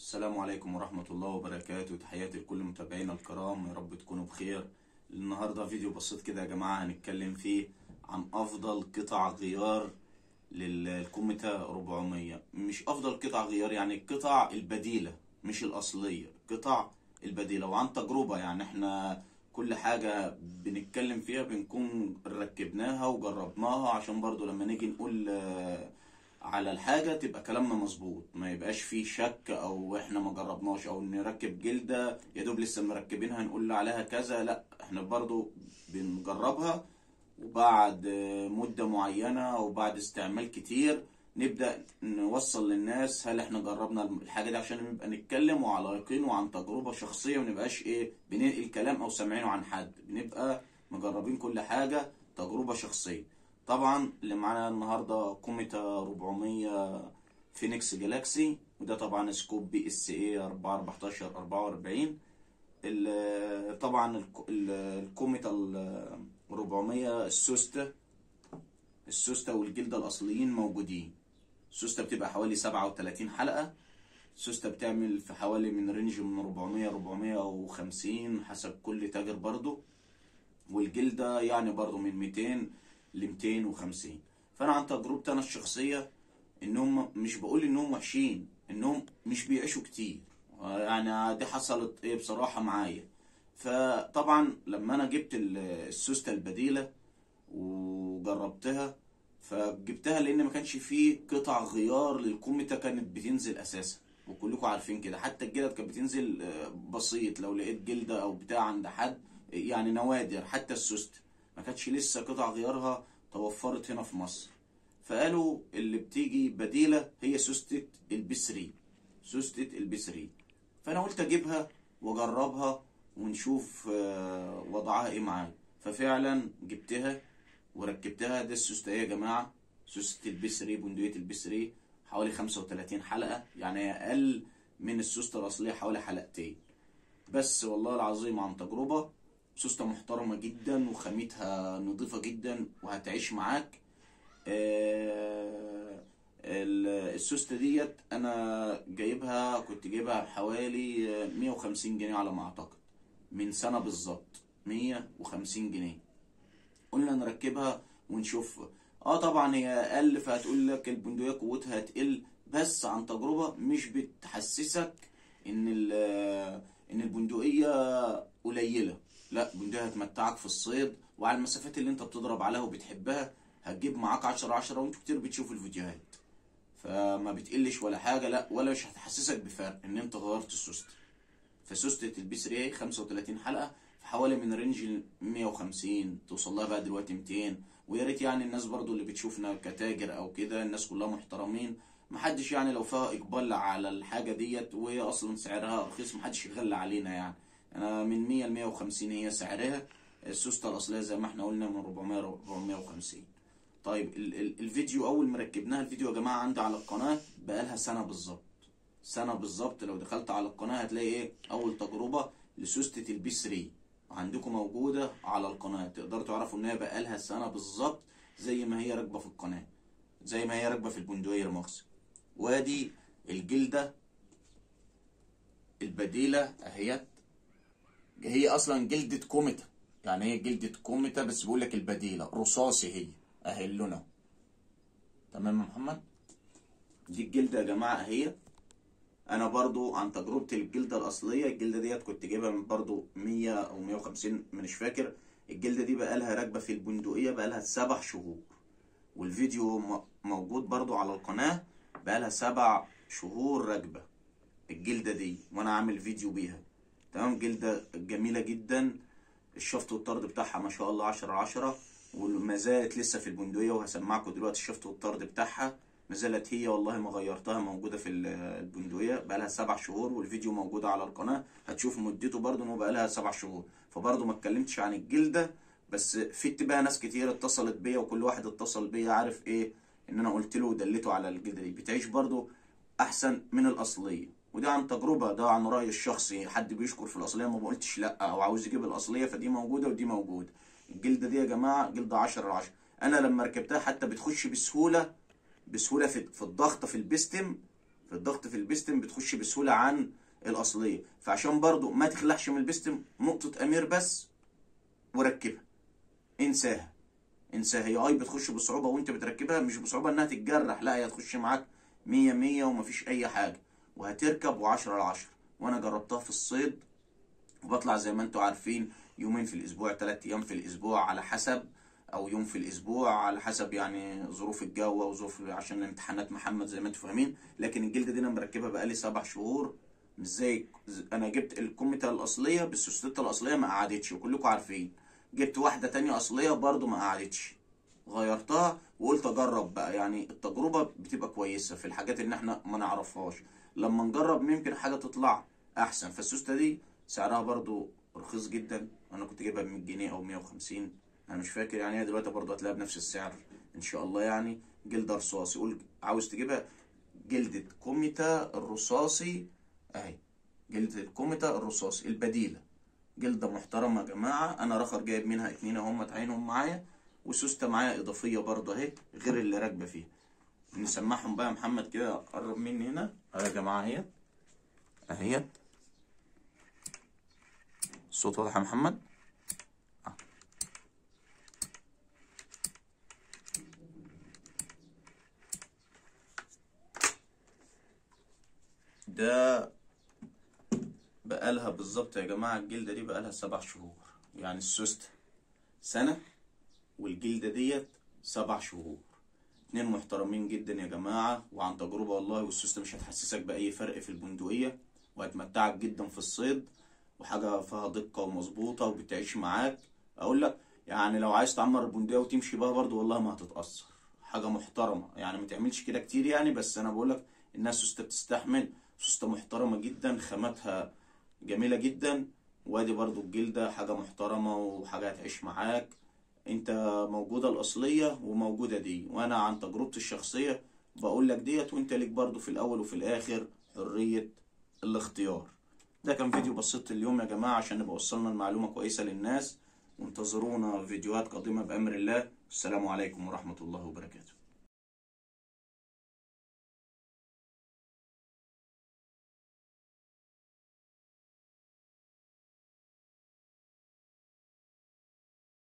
السلام عليكم ورحمة الله وبركاته تحياتي لكل متابعينا الكرام يا رب تكونوا بخير النهاردة فيديو بسيط كده يا جماعة هنتكلم فيه عن أفضل قطع غيار للكوميتا 400 مش أفضل قطع غيار يعني القطع البديلة مش الأصلية قطع البديلة وعن تجربة يعني احنا كل حاجة بنتكلم فيها بنكون ركبناها وجربناها عشان برضو لما نيجي نقول آه، على الحاجة تبقى كلامنا مظبوط ما يبقاش فيه شك او احنا ما جربناش او نركب جلدة يا دوب لسه مركبينها نقول عليها كذا لا احنا برضو بنجربها وبعد آه، مدة معينة او بعد استعمال كتير نبدأ نوصل للناس هل احنا جربنا الحاجة دي عشان نبقى نتكلم وعلى يقين وعن تجربة شخصية ونبقاش ايه بننقل كلام او سامعينه عن حد بنبقى مجربين كل حاجة تجربة شخصية طبعا اللي معانا النهاردة كوميتا 400 فينيكس جالاكسي وده طبعا سكوب بي اس اي 4 14 44 ال- طبعا الك- ال- الكوميتا ال 400 السوسته السوسته والجلده الاصليين موجودين السوسته بتبقى حوالي 37 حلقه السوسته بتعمل في حوالي من رينج من 400 450 حسب كل تاجر برضو والجلدة يعني برضو من 200 ل 250 فأنا عن تجربتي أنا الشخصية إنهم مش بقول إنهم وحشين إنهم مش بيعيشوا كتير يعني دي حصلت إيه بصراحة معايا فطبعا لما أنا جبت ال- السوستة البديلة وجربتها فجبتها لأن ما كانش فيه قطع غيار للكوميتا كانت بتنزل أساسا وكلكم عارفين كده حتى الجلد كانت بتنزل آه، بسيط لو لقيت جلدة أو بتاع عند حد يعني نوادر حتى السوست ما كانتش لسه قطع غيارها توفرت هنا في مصر فقالوا اللي بتيجي بديلة هي سوستة البي 3 سوستة البي 3 فانا قلت اجيبها واجربها ونشوف آه، وضعها ايه معايا ففعلا جبتها وركبتها ده السوستة ايه يا جماعة سوستة البي 3 بندقية البي 3 حوالي 35 حلقة يعني اقل من السوستة الاصلية حوالي حلقتين بس والله العظيم عن تجربة سوستة محترمة جدا وخامتها نظيفة جدا وهتعيش معاك آه، ال- السوستة ديت انا جايبها كنت جايبها بحوالي آه، 150 جنيه على ما اعتقد من سنة بالظبط 150 جنيه قلنا نركبها ونشوف اه طبعا هي اقل فهتقول لك البندقية قوتها هتقل بس عن تجربة مش بتحسسك ان ال- ان البندقية قليلة لا البندقية هتمتعك في الصيد وعلى المسافات اللي انت بتضرب عليها وبتحبها هتجيب معاك 10 10 وانتوا كتير بتشوفوا الفيديوهات فما بتقلش ولا حاجة لا ولا مش هتحسسك بفرق ان انت غيرت السوستة فسوستة البي 3 35 حلقة في حوالي من رينج ال 150 توصل لها بقى دلوقتي 200 ويا ريت يعني الناس برضو اللي بتشوفنا كتاجر او كده الناس كلها محترمين محدش يعني لو فيها اقبال على الحاجة ديت وهي اصلا سعرها رخيص محدش يغلى علينا يعني انا من 100 ل 150 هي سعرها السوستة الاصلية زي ما احنا قلنا من 400 ل 450 طيب ال ال الفيديو اول ما ركبناها الفيديو يا جماعه عندي على القناه بقالها سنه بالظبط سنه بالظبط لو دخلت على القناه هتلاقي ايه اول تجربه لسوستة البي 3 عندكم موجوده على القناه تقدروا تعرفوا ان هي بقالها سنه بالظبط زي ما هي راكبه في القناه زي ما هي راكبه في البندقيه المؤاخذه وادي الجلده البديله اهيت هي اصلا جلدة كوميتا يعني هي جلدة كوميتا بس بيقول لك البديلة رصاصي هي اهي اللونها تمام يا محمد دي الجلدة يا جماعة اهي انا برضو عن تجربتي للجلدة الاصلية الجلدة ديت كنت جايبها من برضو 100 او 150 مش فاكر الجلدة دي بقالها راكبة في البندقية بقالها سبع شهور والفيديو م- موجود برضو على القناة بقالها سبع شهور راكبة الجلدة دي وانا عامل فيديو بيها تمام جلدة جميلة جدا الشفط والطرد بتاعها ما شاء الله 10 10 وما زالت لسه في البندقية وهسمعكم دلوقتي الشفط والطرد بتاعها ما زالت هي والله ما غيرتها موجودة في ال- البندقية بقالها سبع شهور والفيديو موجود على القناة هتشوف مدته برضه ان هو بقالها سبع شهور فبرضه ما اتكلمتش عن الجلدة بس فت بقى ناس كتير اتصلت بيا وكل واحد اتصل بيا عارف ايه ان انا قلت له ودلته على الجلدة دي بتعيش برضه احسن من الاصليه وده عن تجربه ده عن رايي الشخصي حد بيشكر في الاصليه ما قلتش لا او عاوز يجيب الاصليه فدي موجوده ودي موجوده الجلده دي يا جماعه جلده 10 على 10 انا لما ركبتها حتى بتخش بسهوله بسهوله في, في الضغط في البستم في الضغط في البستم بتخش بسهوله عن الاصليه فعشان برضو ما تخلعش من البستم نقطه امير بس وركبها انساها انساها هي اي بتخش بصعوبه وانت بتركبها مش بصعوبه انها تتجرح لا هي هتخش معاك مية مية ومفيش اي حاجه وهتركب وعشرة على عشرة وانا جربتها في الصيد وبطلع زي ما انتوا عارفين يومين في الاسبوع تلات ايام في الاسبوع على حسب او يوم في الاسبوع على حسب يعني ظروف الجو وظروف عشان امتحانات محمد زي ما انتوا فاهمين لكن الجلده دي انا مركبها بقالي سبع شهور مش زي انا جبت الكوميتا الاصليه بالسوستيتا الاصليه ما قعدتش وكلكم عارفين جبت واحده تانية اصليه برضو ما قعدتش غيرتها وقلت اجرب بقى يعني التجربه بتبقى كويسه في الحاجات اللي احنا ما نعرفهاش لما نجرب ممكن حاجه تطلع احسن فالسوسته دي سعرها برضو رخيص جدا انا كنت جايبها ب 100 جنيه او 150 انا مش فاكر يعني هي دلوقتي برضو هتلاقيها بنفس السعر ان شاء الله يعني جلده رصاصي قول عاوز تجيبها جلده كوميتا الرصاصي اهي جلده الكوميتا الرصاصي البديله جلده محترمه يا جماعه انا رخر جايب منها اتنين اهم عينهم معايا وسوسته معايا اضافيه برضو اهي غير اللي راكبه فيها نسمعهم بقى يا محمد كده قرب مني هنا اهي يا جماعه اهيت اهيت الصوت واضح يا محمد آه. ده بقالها بالظبط يا جماعة الجلدة دي بقالها سبع شهور يعني السوستة سنة والجلدة ديت سبع شهور اتنين محترمين جدا يا جماعة وعن تجربة والله والسوستة مش هتحسسك بأي فرق في البندقية وهتمتعك جدا في الصيد وحاجة فيها دقة ومظبوطة وبتعيش معاك أقول لك يعني لو عايز تعمر البندقية وتمشي بها برضو والله ما هتتأثر حاجة محترمة يعني ما تعملش كده كتير يعني بس أنا بقول لك الناس سوستة بتستحمل سوستة محترمة جدا خاماتها جميلة جدا وادي برضو الجلدة حاجة محترمة وحاجة هتعيش معاك انت موجودة الأصلية وموجودة دي وانا عن تجربتي الشخصية بقول لك ديت وانت ليك برضو في الأول وفي الآخر حرية الاختيار ده كان فيديو بسيط اليوم يا جماعة عشان نبقى وصلنا المعلومة كويسة للناس وانتظرونا فيديوهات قادمة بأمر الله السلام عليكم ورحمة الله وبركاته